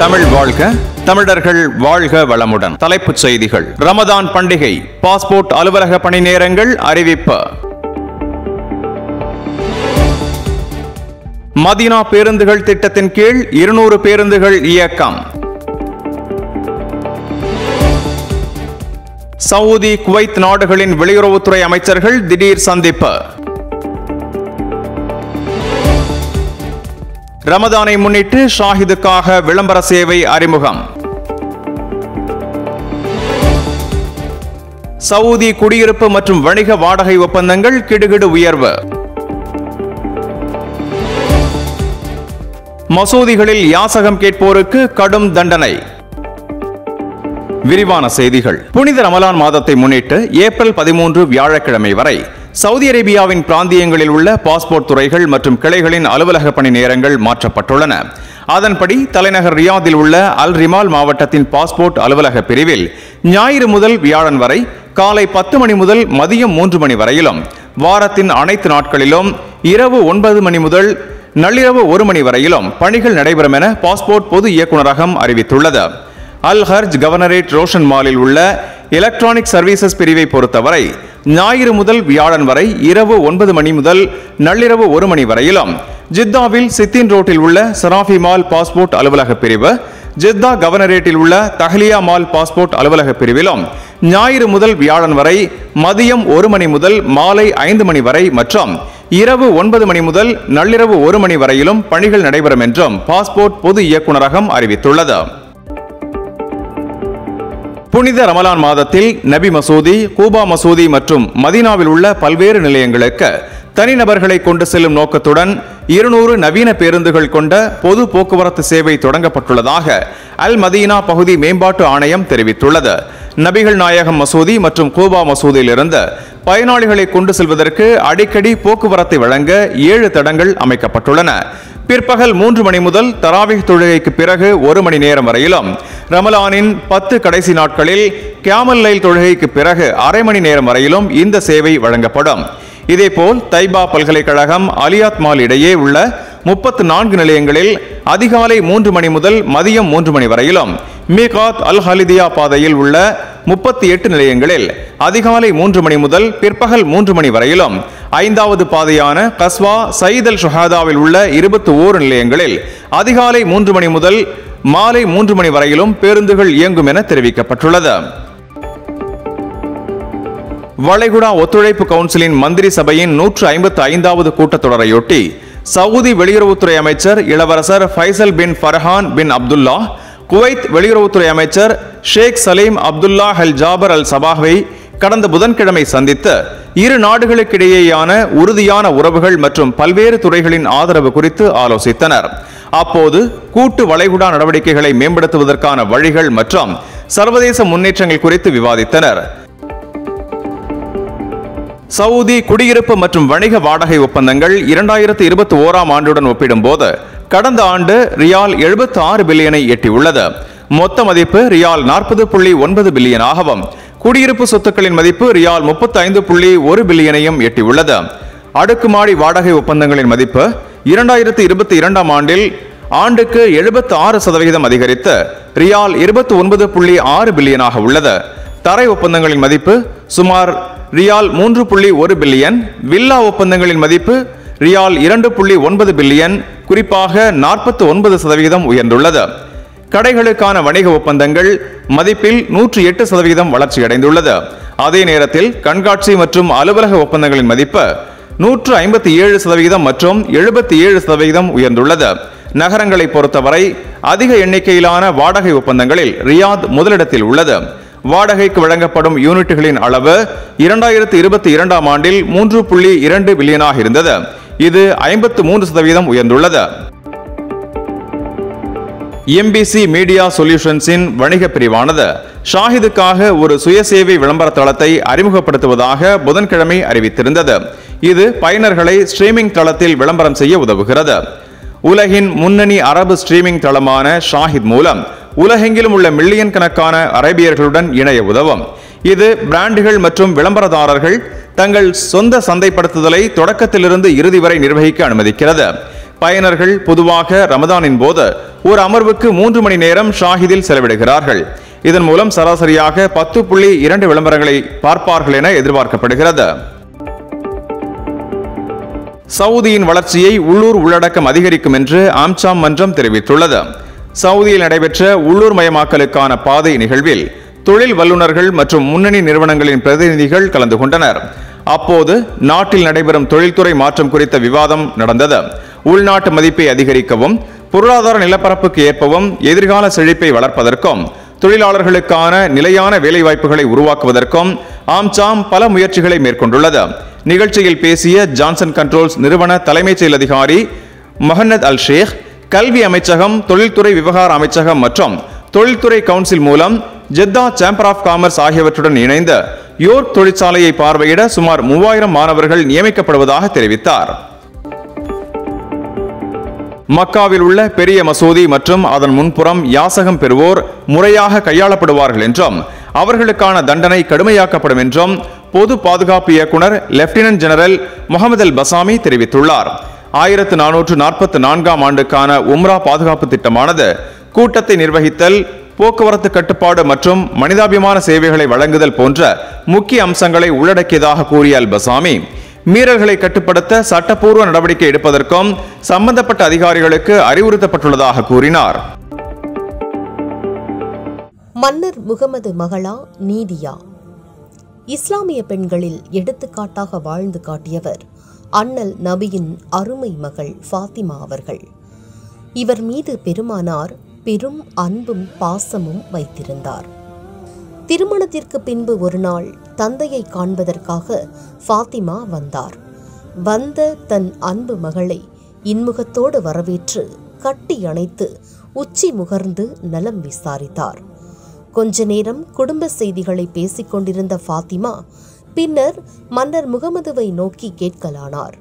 தமிழ் வாழ்க தமிழர்கள் வாழ்க வளமுடன் தலைப்புச் செய்திகள் ரமதான் பண்டிகை பாஸ்போர்ட் அலுவலக பணி நேரங்கள் அறிவிப்பு மதீனா பேருந்துகள் திட்டத்தின் கீழ் இருநூறு பேருந்துகள் இயக்கம் சவுதி குவைத் நாடுகளின் வெளியுறவுத்துறை அமைச்சர்கள் திடீர் சந்திப்பு ரமதானை முன்னிட்டு ஷாஹிதுக்காக விளம்பர சேவை அறிமுகம் சவுதி குடியிருப்பு மற்றும் வணிக வாடகை ஒப்பந்தங்கள் கிடுகிடு உயர்வு மசூதிகளில் யாசகம் கேட்போருக்கு கடும் தண்டனை விரிவான செய்திகள் புனித ரமலான் மாதத்தை முன்னிட்டு ஏப்ரல் பதிமூன்று வியாழக்கிழமை வரை சவுதி அரேபியாவின் பிராந்தியங்களில் உள்ள பாஸ்போர்ட் துறைகள் மற்றும் கிளைகளின் அலுவலக பணி நேரங்கள் மாற்றப்பட்டுள்ளன அதன்படி தலைநகர் ரியாதில் உள்ள அல் ரிமால் மாவட்டத்தின் பாஸ்போர்ட் அலுவலக பிரிவில் ஞாயிறு முதல் வியாழன் வரை காலை பத்து மணி முதல் மதியம் மூன்று மணி வரையிலும் வாரத்தின் அனைத்து நாட்களிலும் இரவு ஒன்பது மணி முதல் நள்ளிரவு ஒரு மணி வரையிலும் பணிகள் நடைபெறும் என பாஸ்போர்ட் பொது இயக்குநரகம் அறிவித்துள்ளது அல் ஹர்ஜ் கவர்னரேட் ரோஷன் மாலில் உள்ள எலக்ட்ரானிக் சர்வீசஸ் பிரிவை பொறுத்தவரை ஞாயிறு முதல் வியாழன் வரை இரவு ஒன்பது மணி முதல் நள்ளிரவு ஒரு மணி வரையிலும் ஜித்தாவில் சித்தின் ரோட்டில் உள்ள சராஃபி மால் பாஸ்போர்ட் அலுவலக பிரிவு ஜித்தா கவர்னரேட்டில் உள்ள தஹ்லியா மால் பாஸ்போர்ட் அலுவலக பிரிவிலும் ஞாயிறு முதல் வியாழன் வரை மதியம் ஒரு மணி முதல் மாலை ஐந்து மணி வரை மற்றும் இரவு ஒன்பது மணி முதல் நள்ளிரவு ஒரு மணி வரையிலும் பணிகள் நடைபெறும் என்றும் பாஸ்போர்ட் பொது இயக்குநரகம் அறிவித்துள்ளது புனித ரமலான் மாதத்தில் நபி மசூதி கூபா மசூதி மற்றும் மதீனாவில் உள்ள பல்வேறு நிலையங்களுக்கு தனிநபர்களை கொண்டு செல்லும் நோக்கத்துடன் இருநூறு நவீன பேருந்துகள் கொண்ட பொது போக்குவரத்து சேவை தொடங்கப்பட்டுள்ளதாக அல் மதீனா பகுதி மேம்பாட்டு ஆணையம் தெரிவித்துள்ளது நபிகள் நாயகம் மசூதி மற்றும் கூபா மசூதியிலிருந்து பயனாளிகளை கொண்டு செல்வதற்கு அடிக்கடி போக்குவரத்தை வழங்க ஏழு தடங்கள் அமைக்கப்பட்டுள்ளன பிற்பகல் மூன்று மணி முதல் தராவிக் தொழுகைக்கு பிறகு ஒரு மணி நேரம் வரையிலும் ரமலானின் பத்து கடைசி நாட்களில் கியாமல் லைல் தொழுகைக்கு பிறகு அரை மணி நேரம் வரையிலும் இந்த சேவை வழங்கப்படும் இதேபோல் தைபா பல்கலைக்கழகம் அலியாத் மால் இடையே உள்ள முப்பத்து நான்கு நிலையங்களில் அதிகாலை மூன்று மணி முதல் மதியம் மூன்று மணி வரையிலும் மீகாத் அல் ஹலிதியா பாதையில் உள்ள முப்பத்தி எட்டு நிலையங்களில் அதிகாலை மூன்று மணி முதல் பிற்பகல் மூன்று மணி வரையிலும் ஐந்தாவது பாதையான கஸ்வா சயீத் அல் ஷுஹாதாவில் உள்ள இருபத்தி ஓரு நிலையங்களில் அதிகாலை மூன்று மணி முதல் மாலை மூன்று மணி வரையிலும் பேருந்துகள் இயங்கும் என தெரிவிக்கப்பட்டுள்ளது வளைகுடா ஒத்துழைப்பு கவுன்சிலின் மந்திரி சபையின் நூற்று ஐம்பத்து ஐந்தாவது கூட்டத்தொடரையொட்டி சவுதி வெளியுறவுத்துறை அமைச்சர் இளவரசர் Faisal bin Farhan bin Abdullah Kuwait வெளியுறவுத்துறை அமைச்சர் ஷேக் சலீம் அப்துல்லா அல் ஜாபர் அல் சபாஹை கடந்த புதன்கிழமை சந்தித்து இரு நாடுகளுக்கிடையேயான உறுதியான உறவுகள் மற்றும் பல்வேறு துறைகளின் ஆதரவு குறித்து ஆலோசித்தனர் அப்போது கூட்டு வளைகுடா நடவடிக்கைகளை மேம்படுத்துவதற்கான வழிகள் மற்றும் சர்வதேச முன்னேற்றங்கள் குறித்து விவாதித்தனர் சவுதி குடியிருப்பு மற்றும் வணிக வாடகை ஒப்பந்தங்கள் இரண்டாயிரத்து இருபத்தி ஓராம் ஆண்டுடன் ஒப்பிடும்போது கடந்த ஆண்டு ரியால் எழுபத்தி ஆறு பில்லியனை எட்டியுள்ளது மொத்த மதிப்பு ரியால் நாற்பது புள்ளி ஒன்பது பில்லியனாகவும் குடியிருப்பு சொத்துக்களின் மதிப்பு ரியால் முப்பத்தி ஐந்து புள்ளி ஒரு பில்லியனையும் எட்டியுள்ளது அடுக்குமாடி வாடகை ஒப்பந்தங்களின் மதிப்பு இரண்டாயிரத்து இருபத்தி இரண்டாம் ஆண்டில் ஆண்டுக்கு எழுபத்தி ஆறு சதவிகிதம் அதிகரித்து ரியால் இருபத்தி ஒன்பது புள்ளி ஆறு பில்லியனாக உள்ளது தரை ஒப்பந்தங்களின் மதிப்பு சுமார் ரியால் மூன்று புள்ளி ஒரு பில்லியன் வில்லா ஒப்பந்தங்களின் மதிப்பு ரியால் இரண்டு புள்ளி ஒன்பது பில்லியன் குறிப்பாக நாற்பத்தி ஒன்பது சதவிகிதம் உயர்ந்துள்ளது கடைகளுக்கான வணிக ஒப்பந்தங்கள் மதிப்பில் நூற்றி எட்டு சதவிகிதம் வளர்ச்சியடைந்துள்ளது அதே நேரத்தில் கண்காட்சி மற்றும் அலுவலக ஒப்பந்தங்களின் மதிப்பு நூற்று ஐம்பத்தி ஏழு சதவிகிதம் மற்றும் எழுபத்தி ஏழு சதவிகிதம் உயர்ந்துள்ளது நகரங்களை பொறுத்தவரை அதிக எண்ணிக்கையிலான வாடகை ஒப்பந்தங்களில் ரியாத் முதலிடத்தில் உள்ளது வாடகைக்கு வழங்கப்படும் யூனிட்டுகளின் அளவு இரண்டாயிரத்து இருபத்தி இரண்டாம் ஆண்டில் மூன்று புள்ளி இரண்டு பில்லியனாக இருந்தது இது ஐம்பத்து மூன்று சதவீதம் உயர்ந்துள்ளது எம்பிசி மீடியா சொல்யூஷன்ஸின் வணிக பிரிவானது ஷாஹிதுக்காக ஒரு சுயசேவை விளம்பர தளத்தை அறிமுகப்படுத்துவதாக புதன்கிழமை அறிவித்திருந்தது இது பயனர்களை ஸ்ட்ரீமிங் தளத்தில் விளம்பரம் செய்ய உதவுகிறது உலகின் முன்னணி அரபு ஸ்ட்ரீமிங் தளமான ஷாஹித் மூலம் உலகெங்கிலும் உள்ள மில்லியன் கணக்கான அரேபியர்களுடன் இணைய உதவும் இது பிராண்டுகள் மற்றும் விளம்பரதாரர்கள் தங்கள் சொந்த சந்தைப்படுத்துதலை தொடக்கத்திலிருந்து இறுதி வரை நிர்வகிக்க அனுமதிக்கிறது பயனர்கள் பொதுவாக ரமதானின் போது ஒரு அமர்வுக்கு மூன்று மணி நேரம் ஷாஹிதில் செலவிடுகிறார்கள் இதன் மூலம் சராசரியாக பத்து புள்ளி இரண்டு விளம்பரங்களை பார்ப்பார்கள் என எதிர்பார்க்கப்படுகிறது சவுதியின் வளர்ச்சியை உள்ளூர் உள்ளடக்கம் அதிகரிக்கும் என்று ஆம்சாம் மன்றம் தெரிவித்துள்ளது சவுதியில் நடைபெற்ற உள்ளூர் மயமாக்கலுக்கான பாதை நிகழ்வில் தொழில் வல்லுநர்கள் மற்றும் முன்னணி நிறுவனங்களின் பிரதிநிதிகள் கலந்து கொண்டனர் அப்போது நாட்டில் நடைபெறும் தொழில்துறை மாற்றம் குறித்த விவாதம் நடந்தது உள்நாட்டு மதிப்பை அதிகரிக்கவும் பொருளாதார நிலப்பரப்புக்கு ஏற்பவும் எதிர்கால செழிப்பை வளர்ப்பதற்கும் தொழிலாளர்களுக்கான நிலையான வேலைவாய்ப்புகளை உருவாக்குவதற்கும் ஆம்சாம் பல முயற்சிகளை மேற்கொண்டுள்ளது நிகழ்ச்சியில் பேசிய ஜான்சன் கண்ட்ரோல்ஸ் நிறுவன தலைமைச் செயல் அதிகாரி மொஹன்னத் அல் ஷேக் கல்வி அமைச்சகம் தொழில்துறை விவகார அமைச்சகம் மற்றும் தொழில்துறை கவுன்சில் மூலம் ஜெத்தா சேம்பர் ஆஃப் காமர்ஸ் ஆகியவற்றுடன் இணைந்து யோர்க் தொழிற்சாலையை பார்வையிட சுமார் மூவாயிரம் மாணவர்கள் நியமிக்கப்படுவதாக தெரிவித்தார் மக்காவில் உள்ள பெரிய மசூதி மற்றும் அதன் முன்புறம் யாசகம் பெறுவோர் முறையாக கையாளப்படுவார்கள் என்றும் அவர்களுக்கான தண்டனை கடுமையாக்கப்படும் என்றும் பொது பாதுகாப்பு இயக்குனர் lieutenant general Mohammed Al Basami தெரிவித்துள்ளார் ஆயிரத்து நானூற்று நாற்பத்தி நான்காம் ஆண்டுக்கான உம்ரா பாதுகாப்பு திட்டமானது கூட்டத்தை நிர்வகித்தல் போக்குவரத்து கட்டுப்பாடு மற்றும் மனிதாபிமான சேவைகளை வழங்குதல் போன்ற முக்கிய அம்சங்களை உள்ளடக்கியதாக கூறிய அல் பசாமி மீறல்களை கட்டுப்படுத்த சட்டப்பூர்வ நடவடிக்கை எடுப்பதற்கும் சம்பந்தப்பட்ட அதிகாரிகளுக்கு அறிவுறுத்தப்பட்டுள்ளதாக கூறினார் மன்னர் முகமது மகளா நீதியா இஸ்லாமிய பெண்களில் எடுத்துக்காட்டாக வாழ்ந்து காட்டியவர் அண்ணல் நபியின் அருமை மகள் ஃபாத்திமா அவர்கள் இவர் மீது பெருமானார் பெரும் அன்பும் பாசமும் வைத்திருந்தார் திருமணத்திற்கு பின்பு ஒரு நாள் தந்தையை காண்பதற்காக ஃபாத்திமா வந்தார் வந்த தன் அன்பு மகளை இன்முகத்தோடு வரவேற்று கட்டி அணைத்து உச்சி முகர்ந்து நலம் விசாரித்தார் கொஞ்ச நேரம் குடும்ப செய்திகளை பேசிக் கொண்டிருந்த ஃபாத்திமா பின்னர் மன்னர் முகமதுவை நோக்கி கேட்கலானார்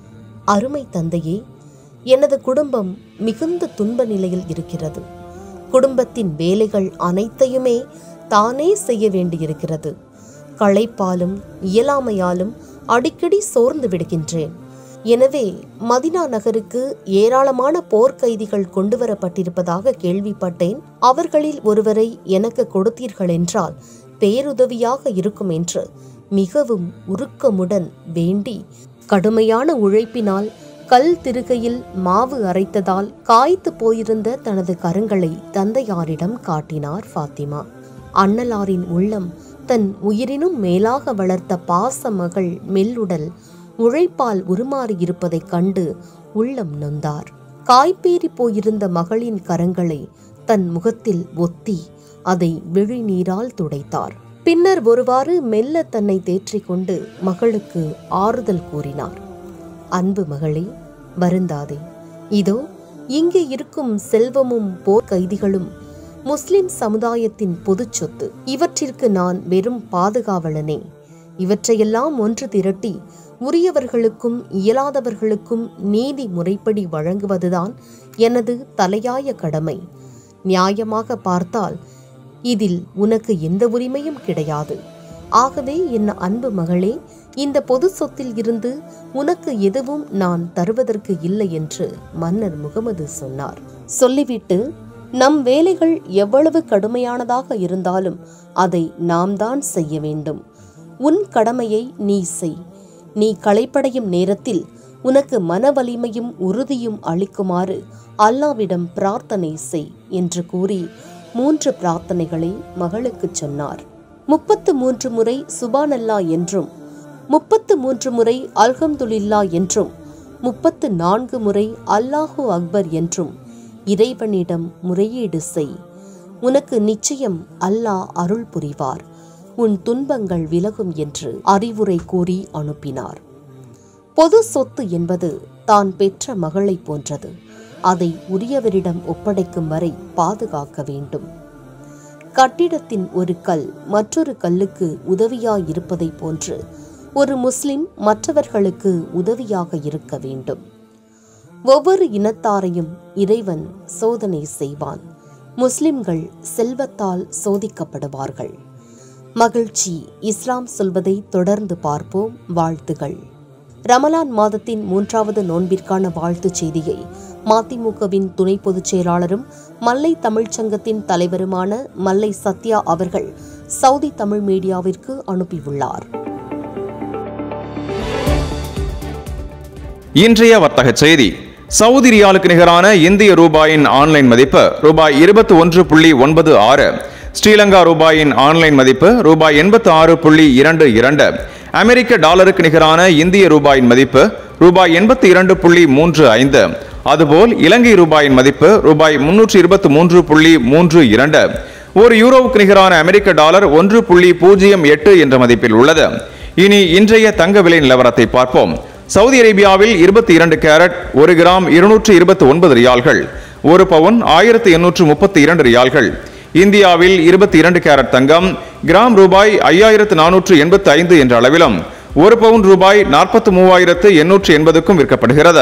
அருமை தந்தையே எனது குடும்பம் மிகுந்த துன்ப நிலையில் இருக்கிறது குடும்பத்தின் வேலைகள் அனைத்தையுமே தானே செய்ய வேண்டியிருக்கிறது களைப்பாலும் இயலாமையாலும் அடிக்கடி சோர்ந்து விடுகின்றேன் எனவே மதினா நகருக்கு ஏராளமான போர்க்கைதிகள் கொண்டு வரப்பட்டிருப்பதாக கேள்விப்பட்டேன் அவர்களில் ஒருவரை எனக்கு கொடுத்தீர்கள் என்றால் பேருதவியாக இருக்கும் என்று மிகவும் உருக்கமுடன் வேண்டி கடுமையான உழைப்பினால் கல் திருகையில் மாவு அரைத்ததால் காய்த்து போயிருந்த தனது கரங்களை தந்தையாரிடம் காட்டினார் ஃபாத்திமா அண்ணலாரின் உள்ளம் தன் உயிரினும் மேலாக வளர்த்த பாச மகள் மெல்லுடல் உழைப்பால் உருமாறியிருப்பதைக் கண்டு உள்ளம் நொந்தார் காய்பேறி போயிருந்த மகளின் கரங்களை தன் முகத்தில் ஒத்தி அதை விழிநீரால் துடைத்தார் பின்னர் ஒருவாறு மெல்ல தன்னை தேற்றிக் கொண்டு மகளுக்கு ஆறுதல் கூறினார் அன்பு மகளே வருந்தாதே இதோ இங்கே இருக்கும் செல்வமும் போர் கைதிகளும் முஸ்லிம் சமுதாயத்தின் பொதுச் சொத்து இவற்றிற்கு நான் வெறும் பாதுகாவலனே இவற்றையெல்லாம் ஒன்று திரட்டி உரியவர்களுக்கும் இயலாதவர்களுக்கும் நீதி முறைப்படி வழங்குவதுதான் எனது தலையாய கடமை நியாயமாக பார்த்தால் இதில் உனக்கு எந்த உரிமையும் கிடையாது ஆகவே என் அன்பு மகளே இந்த பொது சொத்தில் இருந்து உனக்கு எதுவும் நான் தருவதற்கு இல்லை என்று மன்னர் முகமது சொன்னார் சொல்லிவிட்டு நம் வேலைகள் எவ்வளவு கடுமையானதாக இருந்தாலும் அதை நாம் தான் செய்ய வேண்டும் உன் கடமையை நீ செய் நீ களைப்படையும் நேரத்தில் உனக்கு மன வலிமையும் உறுதியும் அளிக்குமாறு அல்லாவிடம் பிரார்த்தனை செய் என்று கூறி மூன்று பிரார்த்தனைகளை மகளுக்குச் சொன்னார் முப்பத்து மூன்று முறை சுபானல்லா என்றும் முப்பத்து மூன்று முறை அல்ஹம்துலில்லா என்றும் முப்பத்து நான்கு முறை அல்லாஹு அக்பர் என்றும் இறைவனிடம் முறையீடு செய் உனக்கு நிச்சயம் அல்லாஹ் அருள் புரிவார் உன் துன்பங்கள் விலகும் என்று அறிவுரை கூறி அனுப்பினார் பொது சொத்து என்பது தான் பெற்ற மகளைப் போன்றது அதை உரியவரிடம் ஒப்படைக்கும் வரை பாதுகாக்க வேண்டும் கட்டிடத்தின் ஒரு கல் மற்றொரு கல்லுக்கு உதவியாயிருப்பதைப் போன்று ஒரு முஸ்லிம் மற்றவர்களுக்கு உதவியாக இருக்க வேண்டும் ஒவ்வொரு இனத்தாரையும் இறைவன் சோதனை செய்வான் முஸ்லிம்கள் செல்வத்தால் சோதிக்கப்படுவார்கள் மகிழ்ச்சி இஸ்லாம் சொல்வதை தொடர்ந்து பார்ப்போம் வாழ்த்துகள் ரமலான் மாதத்தின் மூன்றாவது நோன்பிற்கான வாழ்த்துச் செய்தியை மதிமுகவின் துணை பொதுச் செயலாளரும் மல்லை தமிழ்ச் சங்கத்தின் தலைவருமான மல்லை சத்யா அவர்கள் சவுதி தமிழ் மீடியாவிற்கு அனுப்பியுள்ளார் இன்றைய வர்த்தக செய்தி சவுதி ரியாலுக்கு நிகரான இந்திய ரூபாயின் ஆன்லைன் மதிப்பு ரூபாய் இருபத்தி ஒன்று புள்ளி ஒன்பது ஆறு ஸ்ரீலங்கா ரூபாயின் ஆன்லைன் மதிப்பு ரூபாய் எண்பத்தி ஆறு புள்ளி இரண்டு இரண்டு அமெரிக்க டாலருக்கு நிகரான இந்திய ரூபாயின் மதிப்பு ரூபாய் எண்பத்தி இரண்டு புள்ளி மூன்று ஐந்து அதுபோல் இலங்கை ரூபாயின் மதிப்பு ரூபாய் முன்னூற்று இருபத்தி மூன்று புள்ளி மூன்று இரண்டு ஒரு யூரோவுக்கு நிகரான அமெரிக்க டாலர் ஒன்று புள்ளி பூஜ்ஜியம் எட்டு என்ற மதிப்பில் உள்ளது இனி இன்றைய தங்க விலை நிலவரத்தை பார்ப்போம் சவுதி அரேபியாவில் இருபத்தி இரண்டு கேரட் ஒரு கிராம் இருநூற்று இருபத்தி ஒன்பது ரியால்கள் ஒரு பவுன் ஆயிரத்தி எண்ணூற்று முப்பத்தி இரண்டு ரியால்கள் இந்தியாவில் இருபத்தி இரண்டு கேரட் தங்கம் கிராம் ரூபாய் ஐயாயிரத்து நானூற்று எண்பத்தி ஐந்து என்ற அளவிலும் ஒரு பவுன் ரூபாய் நாற்பத்தி மூவாயிரத்து எண்ணூற்று எண்பதுக்கும் விற்கப்படுகிறது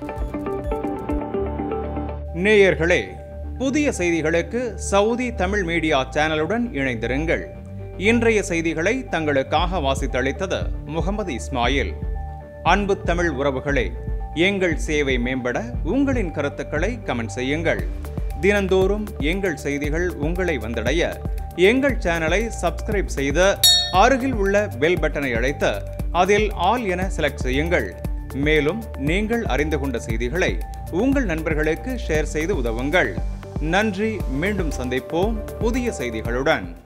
நேயர்களே புதிய செய்திகளுக்கு சவுதி தமிழ் மீடியா சேனலுடன் இணைந்திருங்கள் இன்றைய செய்திகளை தங்களுக்காக வாசித்தளித்தது முகமது இஸ்மாயில் அன்பு தமிழ் உறவுகளே எங்கள் சேவை மேம்பட உங்களின் கருத்துக்களை கமெண்ட் செய்யுங்கள் தினந்தோறும் எங்கள் செய்திகள் உங்களை வந்தடைய எங்கள் சேனலை சப்ஸ்கிரைப் செய்து அருகில் உள்ள பெல் பட்டனை அழைத்து அதில் ஆல் என செலக்ட் செய்யுங்கள் மேலும் நீங்கள் அறிந்து கொண்ட செய்திகளை உங்கள் நண்பர்களுக்கு ஷேர் செய்து உதவுங்கள் நன்றி மீண்டும் சந்திப்போம் புதிய செய்திகளுடன்